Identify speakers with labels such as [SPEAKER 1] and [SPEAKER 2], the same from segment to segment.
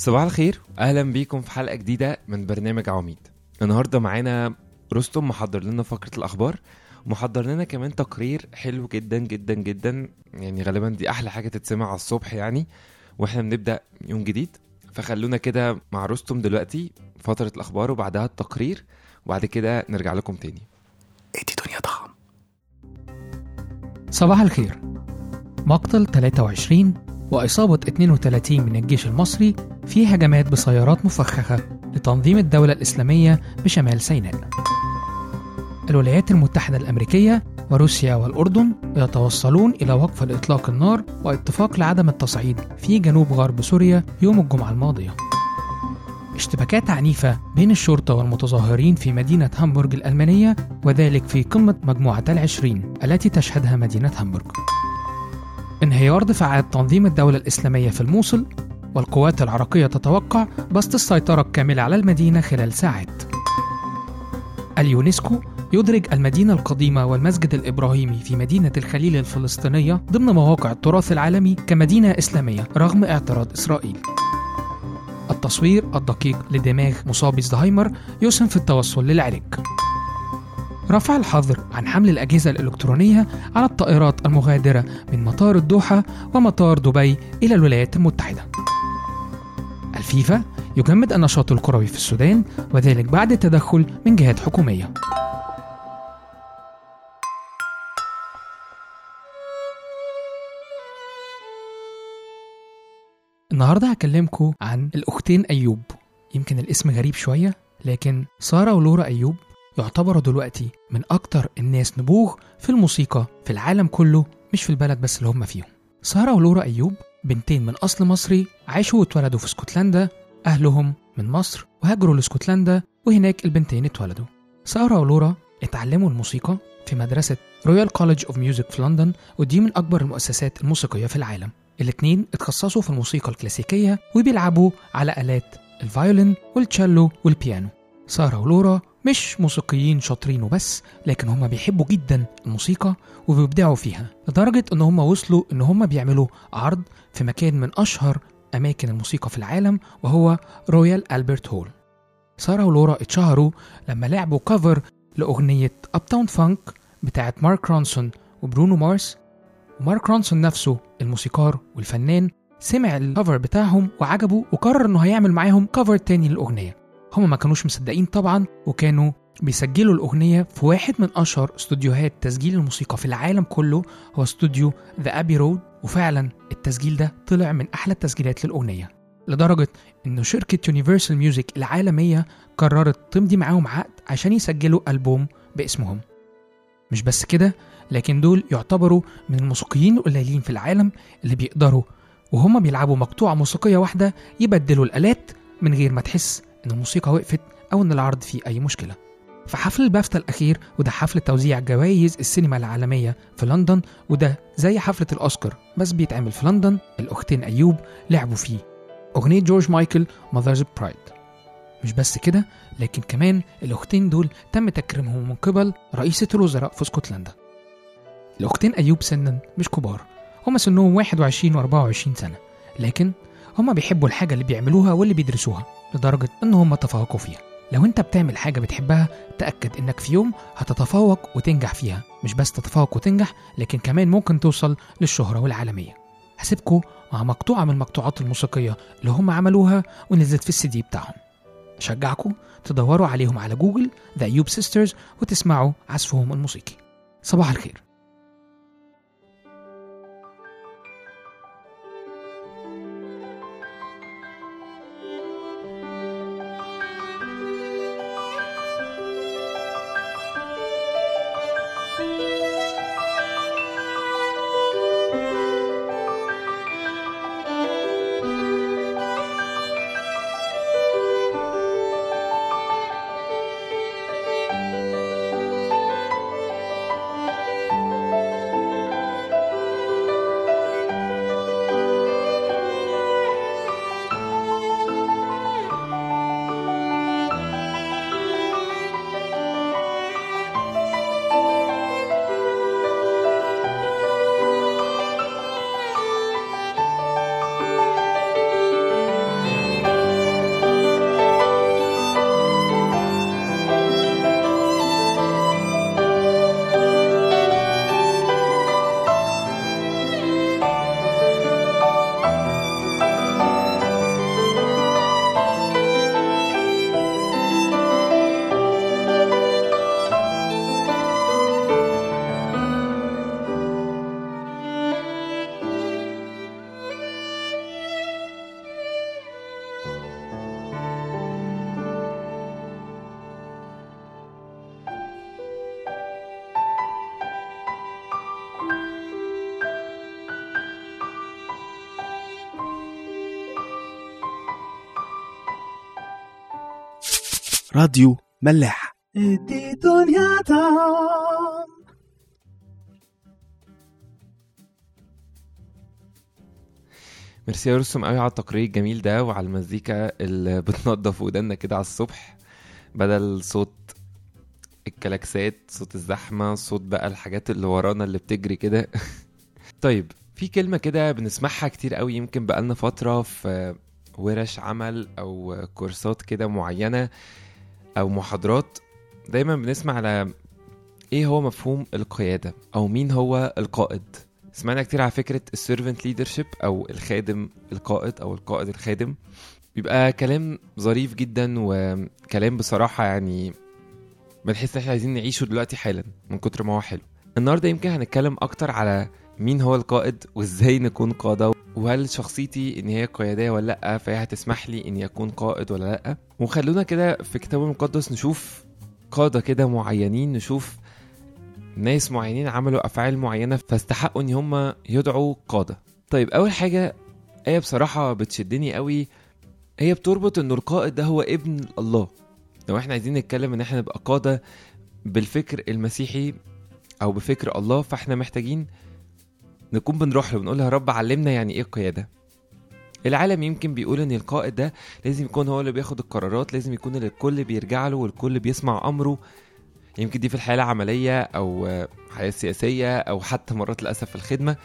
[SPEAKER 1] صباح الخير اهلا بيكم في حلقه جديده من برنامج عواميد النهارده معانا رستم محضر لنا فقره الاخبار محضر لنا كمان تقرير حلو جدا جدا جدا يعني غالبا دي احلى حاجه تتسمع على الصبح يعني واحنا بنبدا يوم جديد فخلونا كده مع رستم دلوقتي فتره الاخبار وبعدها التقرير وبعد كده نرجع لكم تاني
[SPEAKER 2] ادي دنيا ضخم
[SPEAKER 3] صباح الخير مقتل 23 وإصابة 32 من الجيش المصري في هجمات بسيارات مفخخة لتنظيم الدولة الإسلامية بشمال سيناء الولايات المتحدة الأمريكية وروسيا والأردن يتوصلون إلى وقف لإطلاق النار واتفاق لعدم التصعيد في جنوب غرب سوريا يوم الجمعة الماضية اشتباكات عنيفة بين الشرطة والمتظاهرين في مدينة هامبورغ الألمانية وذلك في قمة مجموعة العشرين التي تشهدها مدينة هامبورغ انهيار دفاعات تنظيم الدولة الإسلامية في الموصل والقوات العراقية تتوقع بسط السيطرة الكاملة على المدينة خلال ساعات اليونسكو يدرج المدينة القديمة والمسجد الإبراهيمي في مدينة الخليل الفلسطينية ضمن مواقع التراث العالمي كمدينة إسلامية رغم اعتراض إسرائيل التصوير الدقيق لدماغ مصابي زهايمر يسهم في التوصل للعلاج رفع الحظر عن حمل الأجهزة الإلكترونية على الطائرات المغادرة من مطار الدوحة ومطار دبي إلى الولايات المتحدة. الفيفا يجمد النشاط الكروي في السودان وذلك بعد التدخل من جهات حكومية. النهارده هكلمكم عن الأختين أيوب يمكن الاسم غريب شوية لكن سارة ولورا أيوب يعتبروا دلوقتي من أكتر الناس نبوغ في الموسيقى في العالم كله مش في البلد بس اللي هم فيهم سارة ولورا أيوب بنتين من أصل مصري عاشوا واتولدوا في اسكتلندا أهلهم من مصر وهاجروا لاسكتلندا وهناك البنتين اتولدوا سارة ولورا اتعلموا الموسيقى في مدرسة رويال كوليدج اوف ميوزك في لندن ودي من أكبر المؤسسات الموسيقية في العالم الاتنين اتخصصوا في الموسيقى الكلاسيكية وبيلعبوا على آلات الفايولين والتشيلو والبيانو سارة ولورا مش موسيقيين شاطرين وبس لكن هم بيحبوا جدا الموسيقى وبيبدعوا فيها لدرجة ان هم وصلوا ان هم بيعملوا عرض في مكان من اشهر اماكن الموسيقى في العالم وهو رويال البرت هول سارة ولورا اتشهروا لما لعبوا كفر لأغنية أب تاون فانك بتاعت مارك رونسون وبرونو مارس ومارك رونسون نفسه الموسيقار والفنان سمع الكفر بتاعهم وعجبه وقرر انه هيعمل معاهم كفر تاني للأغنية هما ما كانوش مصدقين طبعا وكانوا بيسجلوا الأغنية في واحد من أشهر استوديوهات تسجيل الموسيقى في العالم كله هو استوديو ذا أبي رود وفعلا التسجيل ده طلع من أحلى التسجيلات للأغنية لدرجة إن شركة يونيفرسال ميوزك العالمية قررت تمضي معاهم عقد عشان يسجلوا ألبوم باسمهم مش بس كده لكن دول يعتبروا من الموسيقيين القليلين في العالم اللي بيقدروا وهما بيلعبوا مقطوعة موسيقية واحدة يبدلوا الآلات من غير ما تحس إن الموسيقى وقفت أو إن العرض فيه أي مشكلة. في حفل البافتا الأخير وده حفل توزيع جوائز السينما العالمية في لندن وده زي حفلة الأوسكار بس بيتعمل في لندن الأختين أيوب لعبوا فيه أغنية جورج مايكل ماذرز برايد مش بس كده لكن كمان الأختين دول تم تكريمهم من قبل رئيسة الوزراء في اسكتلندا الأختين أيوب سنا مش كبار هما سنهم 21 و 24 سنة لكن هما بيحبوا الحاجة اللي بيعملوها واللي بيدرسوها لدرجة إن هما تفوقوا فيها لو انت بتعمل حاجة بتحبها تأكد انك في يوم هتتفوق وتنجح فيها مش بس تتفوق وتنجح لكن كمان ممكن توصل للشهرة والعالمية هسيبكوا مع مقطوعة من المقطوعات الموسيقية اللي هم عملوها ونزلت في السي دي بتاعهم أشجعكم تدوروا عليهم على جوجل ذا أيوب سيسترز وتسمعوا عزفهم الموسيقي صباح الخير
[SPEAKER 2] راديو ملاح
[SPEAKER 4] ادي دنيا طعم
[SPEAKER 1] ميرسي يا رسم قوي على التقرير الجميل ده وعلى المزيكا اللي بتنضف ودنا كده على الصبح بدل صوت الكلاكسات صوت الزحمة صوت بقى الحاجات اللي ورانا اللي بتجري كده طيب في كلمة كده بنسمعها كتير قوي يمكن بقالنا فترة في ورش عمل أو كورسات كده معينة أو محاضرات دايما بنسمع على ايه هو مفهوم القيادة أو مين هو القائد سمعنا كتير على فكرة السيرفنت ليدرشيب أو الخادم القائد أو القائد الخادم بيبقى كلام ظريف جدا وكلام بصراحة يعني بنحس ان احنا عايزين نعيشه دلوقتي حالا من كتر ما هو حلو النهارده يمكن هنتكلم اكتر على مين هو القائد وازاي نكون قادة وهل شخصيتي ان هي قيادية ولا لا فهي هتسمح لي اني اكون قائد ولا لا وخلونا كده في الكتاب المقدس نشوف قادة كده معينين نشوف ناس معينين عملوا افعال معينة فاستحقوا ان هم يدعوا قادة طيب اول حاجة آية بصراحة بتشدني قوي هي بتربط انه القائد ده هو ابن الله لو احنا عايزين نتكلم ان احنا نبقى قادة بالفكر المسيحي او بفكر الله فاحنا محتاجين نكون بنروح له بنقول له يا رب علمنا يعني ايه القيادة العالم يمكن بيقول ان القائد ده لازم يكون هو اللي بياخد القرارات لازم يكون اللي الكل بيرجع له والكل بيسمع امره يمكن دي في الحياة العملية او الحياة السياسية او حتى مرات للاسف في الخدمة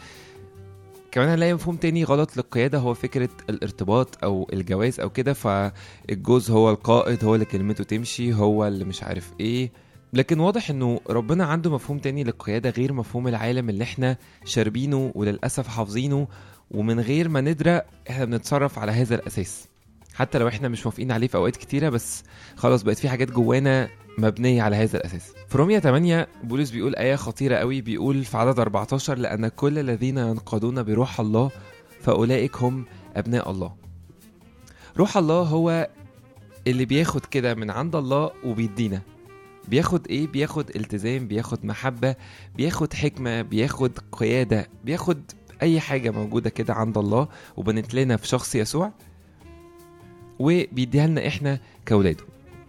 [SPEAKER 1] كمان هنلاقي مفهوم تاني غلط للقيادة هو فكرة الارتباط أو الجواز أو كده فالجوز هو القائد هو اللي كلمته تمشي هو اللي مش عارف إيه لكن واضح انه ربنا عنده مفهوم تاني للقيادة غير مفهوم العالم اللي احنا شاربينه وللأسف حافظينه ومن غير ما ندرى احنا بنتصرف على هذا الأساس حتى لو احنا مش موافقين عليه في أوقات كتيرة بس خلاص بقت في حاجات جوانا مبنية على هذا الأساس في رومية 8 بولس بيقول آية خطيرة قوي بيقول في عدد 14 لأن كل الذين ينقادون بروح الله فأولئك هم أبناء الله روح الله هو اللي بياخد كده من عند الله وبيدينا بياخد ايه بياخد التزام بياخد محبة بياخد حكمة بياخد قيادة بياخد اي حاجة موجودة كده عند الله وبنت لنا في شخص يسوع وبيديها لنا احنا كولاده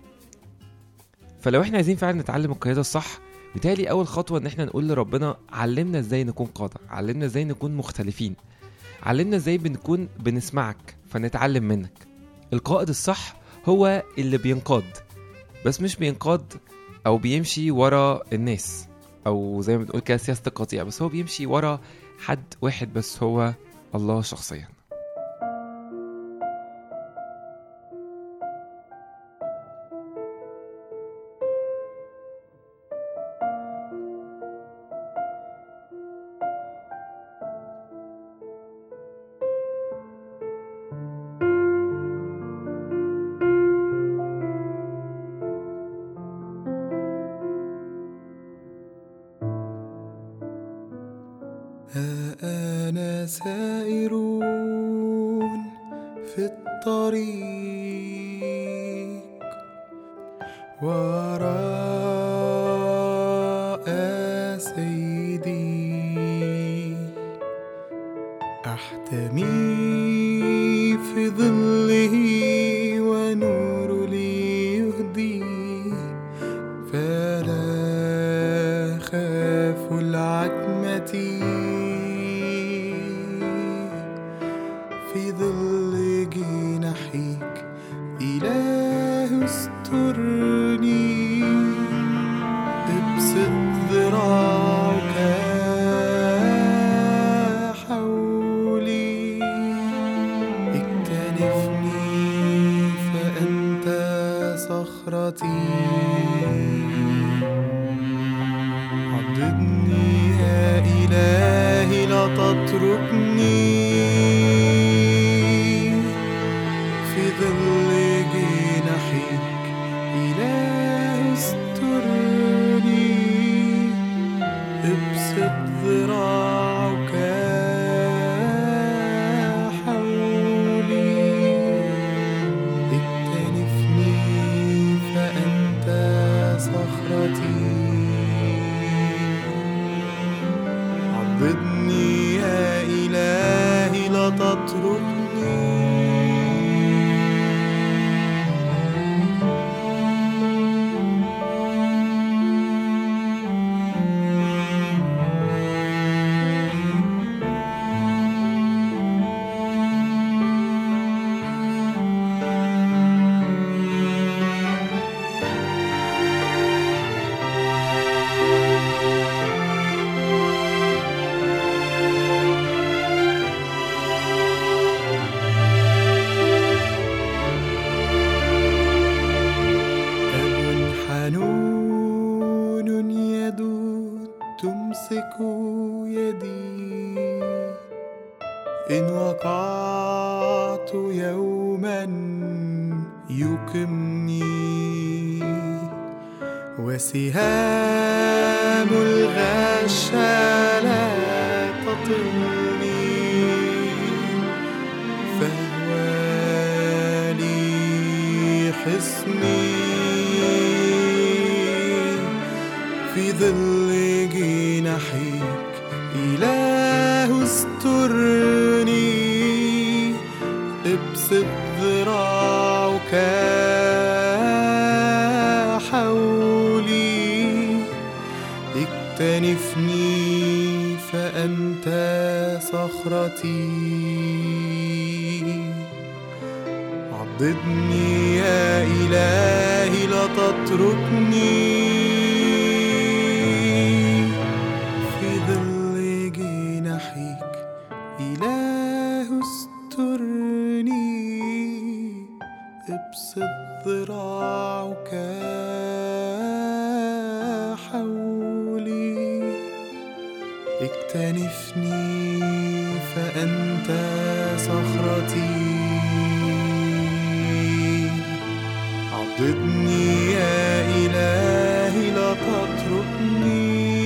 [SPEAKER 1] فلو احنا عايزين فعلا نتعلم القياده الصح بالتالي اول خطوه ان احنا نقول لربنا علمنا ازاي نكون قاده علمنا ازاي نكون مختلفين علمنا ازاي بنكون بنسمعك فنتعلم منك القائد الصح هو اللي بينقاد بس مش بينقاد او بيمشي ورا الناس او زي ما بنقول كده سياسه القطيع بس هو بيمشي ورا حد واحد بس هو الله شخصيا
[SPEAKER 4] ها أنا سائرون في الطريق وراء سيدي أحتمي في ظله ونور لي يهدي فلا خاف العتمة في ظل جناحيك إله استرني ابسط ذراعك حولي اكتنفني فأنت صخرتي عضدني يا إلهي لا تتركني في ظل جناحيك إله استرني ابسط ذراعك حولي اكتنفني فأنت صخرتي عضدني يا إلهي لا تتركني يدي إن وقعت يوما يقمني وسهام الغش لا تطلني فهو لي حصني في ظل جناحيك إله استرني ابسط ذراعك حولي اكتنفني فأنت صخرتي عضدني يا إلهي لا تتركني في ظل جناحيك إله استرني ابسط ذراعك حولي اكتنفني فأنت صخرتي عضدني يا إلهي لا تتركني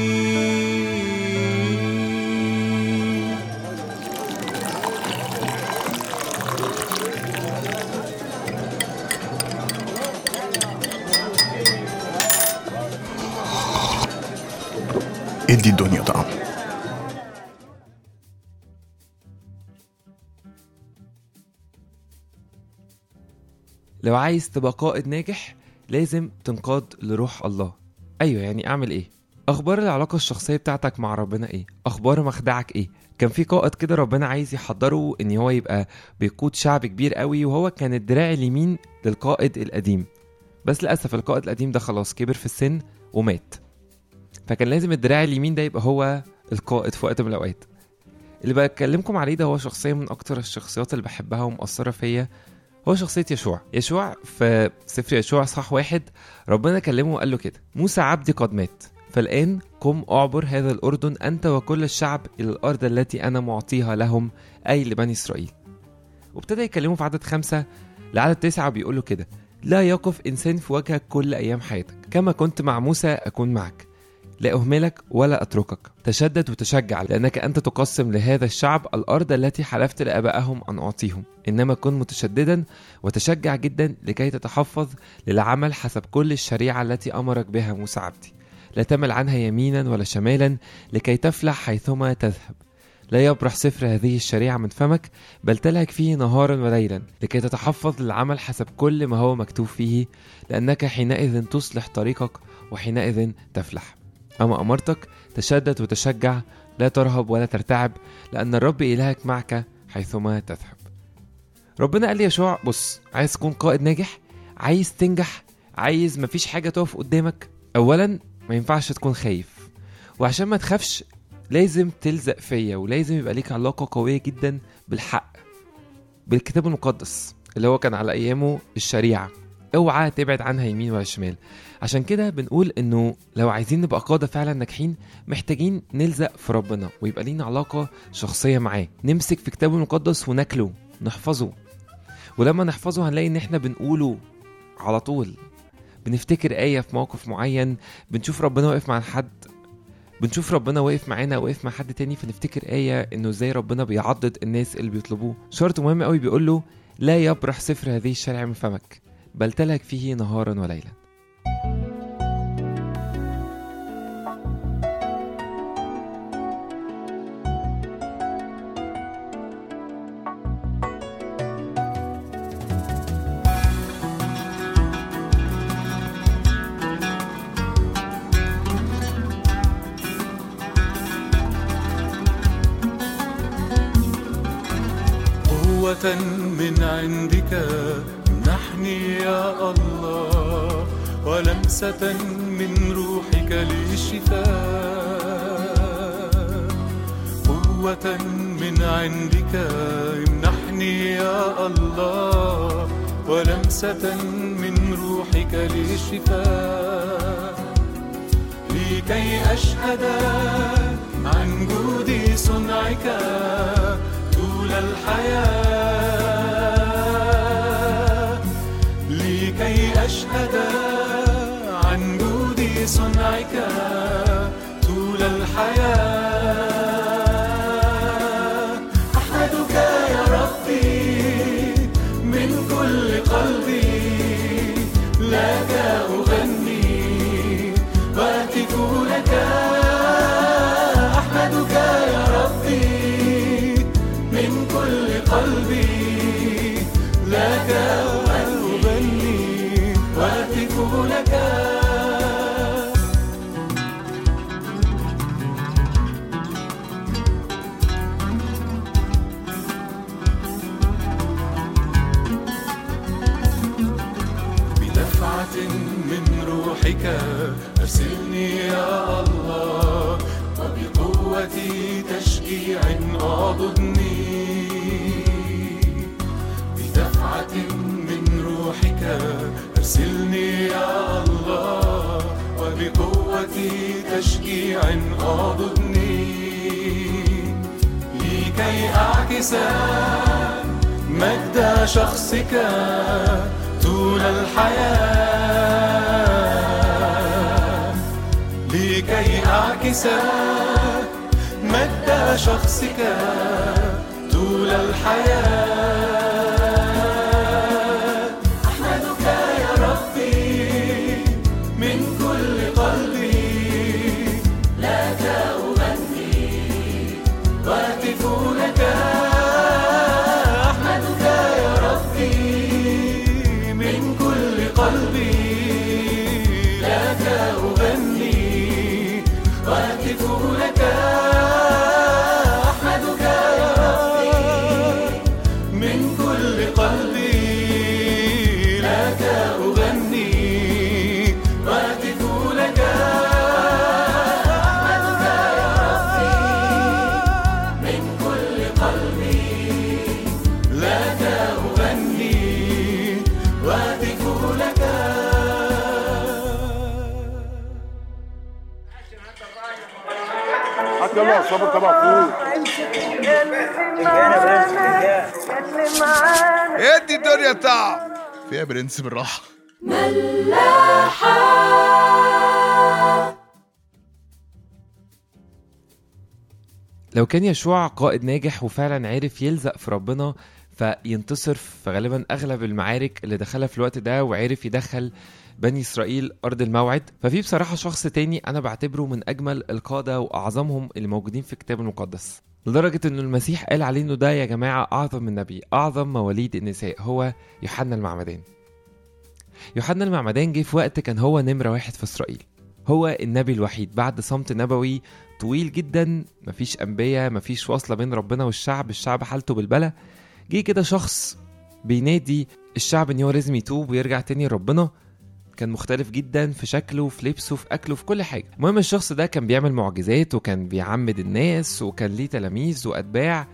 [SPEAKER 2] ادي الدنيا طعم
[SPEAKER 1] لو عايز تبقى قائد ناجح لازم تنقاد لروح الله ايوه يعني اعمل ايه اخبار العلاقه الشخصيه بتاعتك مع ربنا ايه اخبار مخدعك ايه كان في قائد كده ربنا عايز يحضره ان هو يبقى بيقود شعب كبير قوي وهو كان الدراع اليمين للقائد القديم بس للاسف القائد القديم ده خلاص كبر في السن ومات فكان لازم الدراع اليمين ده يبقى هو القائد في وقت من الاوقات اللي بكلمكم عليه ده هو شخصيه من اكتر الشخصيات اللي بحبها ومؤثره فيا هو شخصية يشوع يشوع في سفر يشوع صح واحد ربنا كلمه وقال له كده موسى عبدي قد مات فالآن قم أعبر هذا الأردن أنت وكل الشعب إلى الأرض التي أنا معطيها لهم أي لبني إسرائيل وابتدى يكلمه في عدد خمسة لعدد تسعة بيقول له كده لا يقف إنسان في وجهك كل أيام حياتك كما كنت مع موسى أكون معك لا أهملك ولا أتركك تشدد وتشجع لأنك أنت تقسم لهذا الشعب الأرض التي حلفت لآبائهم أن أعطيهم إنما كن متشددا وتشجع جدا لكي تتحفظ للعمل حسب كل الشريعة التي أمرك بها موسى عبدي لا تمل عنها يمينا ولا شمالا لكي تفلح حيثما تذهب لا يبرح سفر هذه الشريعة من فمك بل تلهك فيه نهارا وليلا لكي تتحفظ للعمل حسب كل ما هو مكتوب فيه لأنك حينئذ تصلح طريقك وحينئذ تفلح أما أمرتك تشدد وتشجع لا ترهب ولا ترتعب لأن الرب إلهك معك حيثما تذهب ربنا قال لي يشوع بص عايز تكون قائد ناجح عايز تنجح عايز مفيش حاجة تقف قدامك أولا ما ينفعش تكون خايف وعشان ما تخافش لازم تلزق فيا ولازم يبقى ليك علاقة قوية جدا بالحق بالكتاب المقدس اللي هو كان على أيامه الشريعة اوعى تبعد عنها يمين ولا شمال عشان كده بنقول انه لو عايزين نبقى قادة فعلا ناجحين محتاجين نلزق في ربنا ويبقى لينا علاقة شخصية معاه نمسك في كتابه المقدس وناكله نحفظه ولما نحفظه هنلاقي ان احنا بنقوله على طول بنفتكر آية في موقف معين بنشوف ربنا واقف مع حد بنشوف ربنا واقف معانا واقف مع حد تاني فنفتكر آية إنه إزاي ربنا بيعضد الناس اللي بيطلبوه شرط مهم قوي بيقول له لا يبرح سفر هذه الشريعة من فمك بل تلهك فيه نهارا وليلا
[SPEAKER 4] قوة من عندك امنحني يا الله ولمسة من روحك للشفاء قوة من عندك امنحني يا الله ولمسة من روحك للشفاء لكي أشهد مع بقوة تشجيع أعضدني بدفعة من روحك أرسلني يا الله وبقوة تشجيع أعضدني لكي أعكس مجد شخصك طول الحياة لكي أعكس مجد شخصك طول الحياة أحمدك يا ربي من كل قلبي لك أغني وأهتف لك أحمدك يا ربي من كل قلبي لك أغني وأهتف لك أحمدك يا ربي من كل قلبي لك أغني وأهتف لك أحمدك يا ربي من كل قلبي لك أغني وأهتف لك
[SPEAKER 5] حتى يلا صبر تبع فوق
[SPEAKER 2] ادي الدنيا تعب فيها برنس بالراحه
[SPEAKER 1] لو كان يشوع قائد ناجح وفعلا عرف يلزق في ربنا فينتصر في غالبا اغلب المعارك اللي دخلها في الوقت ده وعرف يدخل بني اسرائيل ارض الموعد ففي بصراحه شخص تاني انا بعتبره من اجمل القاده واعظمهم اللي موجودين في الكتاب المقدس لدرجة انه المسيح قال عليه انه ده يا جماعة اعظم من نبي اعظم مواليد النساء هو يوحنا المعمدان يوحنا المعمدان جه في وقت كان هو نمرة واحد في اسرائيل هو النبي الوحيد بعد صمت نبوي طويل جدا مفيش انبياء مفيش واصلة بين ربنا والشعب الشعب حالته بالبلة جه كده شخص بينادي الشعب ان هو لازم يتوب ويرجع تاني لربنا كان مختلف جدا في شكله في لبسه في اكله في كل حاجه المهم الشخص ده كان بيعمل معجزات وكان بيعمد الناس وكان ليه تلاميذ واتباع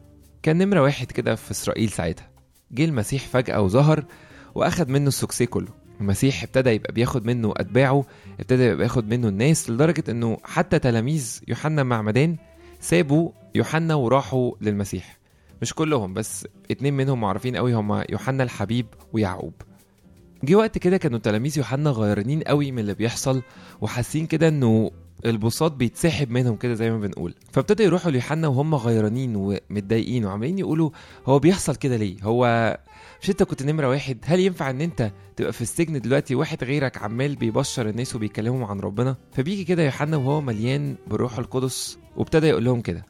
[SPEAKER 1] كان نمره واحد كده في اسرائيل ساعتها جه المسيح فجاه وظهر واخد منه السكسي كله المسيح ابتدى يبقى بياخد منه اتباعه ابتدى يبقى بياخد منه الناس لدرجه انه حتى تلاميذ يوحنا معمدان سابوا يوحنا وراحوا للمسيح مش كلهم بس اتنين منهم معروفين قوي هما يوحنا الحبيب ويعقوب جه وقت كده كانوا تلاميذ يوحنا غيرانين قوي من اللي بيحصل وحاسين كده انه البساط بيتسحب منهم كده زي ما بنقول فابتدوا يروحوا ليوحنا وهم غيرانين ومتضايقين وعمالين يقولوا هو بيحصل كده ليه هو مش انت كنت نمره واحد هل ينفع ان انت تبقى في السجن دلوقتي واحد غيرك عمال بيبشر الناس وبيكلمهم عن ربنا فبيجي كده يوحنا وهو مليان بالروح القدس وابتدى يقول لهم كده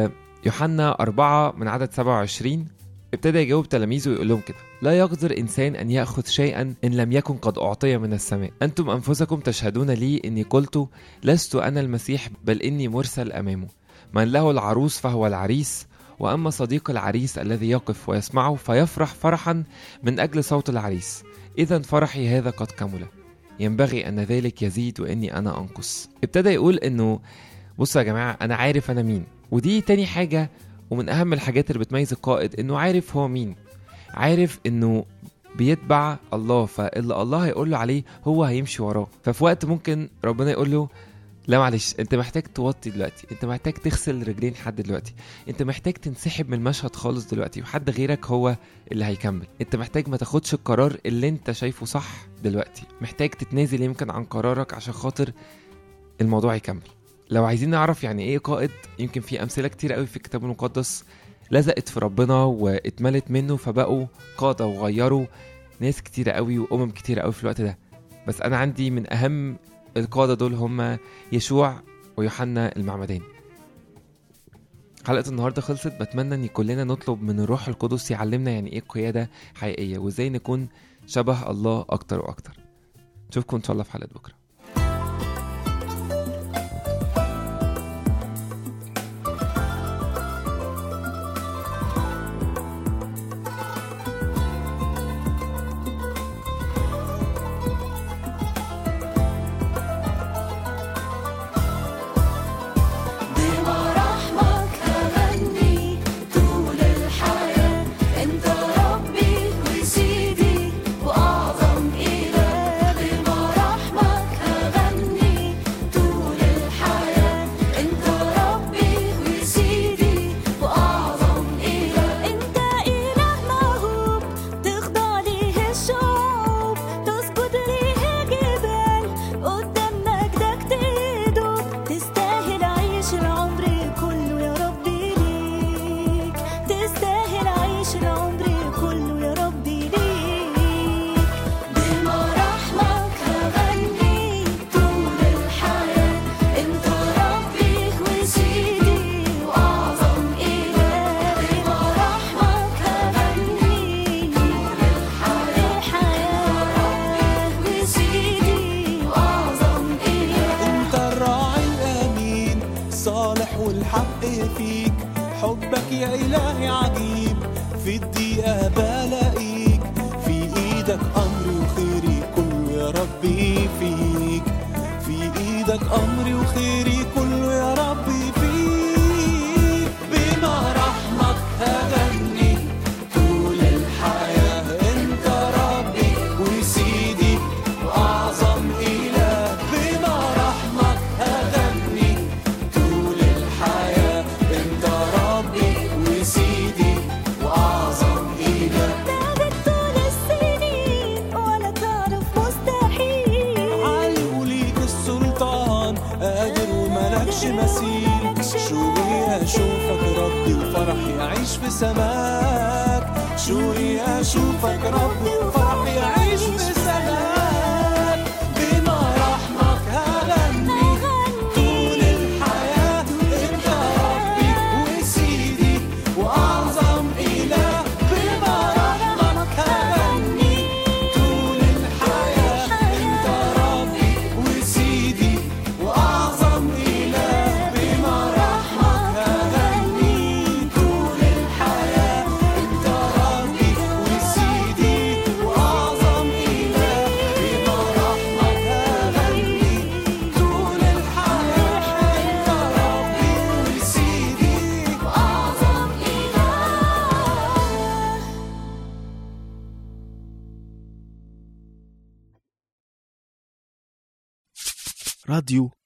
[SPEAKER 1] فيوحنا أربعة من عدد 27 ابتدى يجاوب تلاميذه ويقول لهم كده لا يقدر إنسان أن يأخذ شيئا إن لم يكن قد أعطي من السماء أنتم أنفسكم تشهدون لي إني قلت لست أنا المسيح بل إني مرسل أمامه من له العروس فهو العريس وأما صديق العريس الذي يقف ويسمعه فيفرح فرحا من أجل صوت العريس إذا فرحي هذا قد كمل ينبغي أن ذلك يزيد وإني أنا أنقص ابتدى يقول إنه بصوا يا جماعة أنا عارف أنا مين ودي تاني حاجة ومن أهم الحاجات اللي بتميز القائد إنه عارف هو مين عارف إنه بيتبع الله فاللي الله هيقول له عليه هو هيمشي وراه ففي وقت ممكن ربنا يقول له لا معلش انت محتاج توطي دلوقتي انت محتاج تغسل رجلين حد دلوقتي انت محتاج تنسحب من المشهد خالص دلوقتي وحد غيرك هو اللي هيكمل انت محتاج ما تاخدش القرار اللي انت شايفه صح دلوقتي محتاج تتنازل يمكن عن قرارك عشان خاطر الموضوع يكمل لو عايزين نعرف يعني ايه قائد يمكن في امثله كتير قوي في الكتاب المقدس لزقت في ربنا واتملت منه فبقوا قاده وغيروا ناس كتيره قوي وامم كتيره قوي في الوقت ده بس انا عندي من اهم القاده دول هم يشوع ويوحنا المعمدان حلقة النهاردة خلصت بتمنى ان كلنا نطلب من الروح القدس يعلمنا يعني ايه قيادة حقيقية وازاي نكون شبه الله اكتر واكتر نشوفكم ان شاء الله في حلقة بكرة
[SPEAKER 4] بما الحق فيك حبك يا إلهي عجيب في الدقيقة بلاقيك في إيدك أمري وخيري كله يا ربي فيك في إيدك أمري وخيري كله يا ربي فيك بما رحمك هغني طول الحياة انت ربي وسيدي واعظم اله بما رحمك هغني طول الحياة انت ربي وسيدي واعظم اله
[SPEAKER 6] تعبت طول السنين ولا تعرف مستحيل
[SPEAKER 4] عالي وليك السلطان قادر وملكش مثيل شوقي اشوفك ربي وفرحي اعيش في سماك شوقي اشوفك ربي وفرحي اعيش في سماك بما رحمك هغني طول الحياة انت ربي وسيدي واعظم اله بما رحمك هغني طول الحياة انت ربي وسيدي واعظم اله بما رحمك هغني طول الحياة انت ربي وسيدي واعظم اله بما رحمك هغني طول الحياة انت ربي وسيدي واعظم اله
[SPEAKER 7] راديو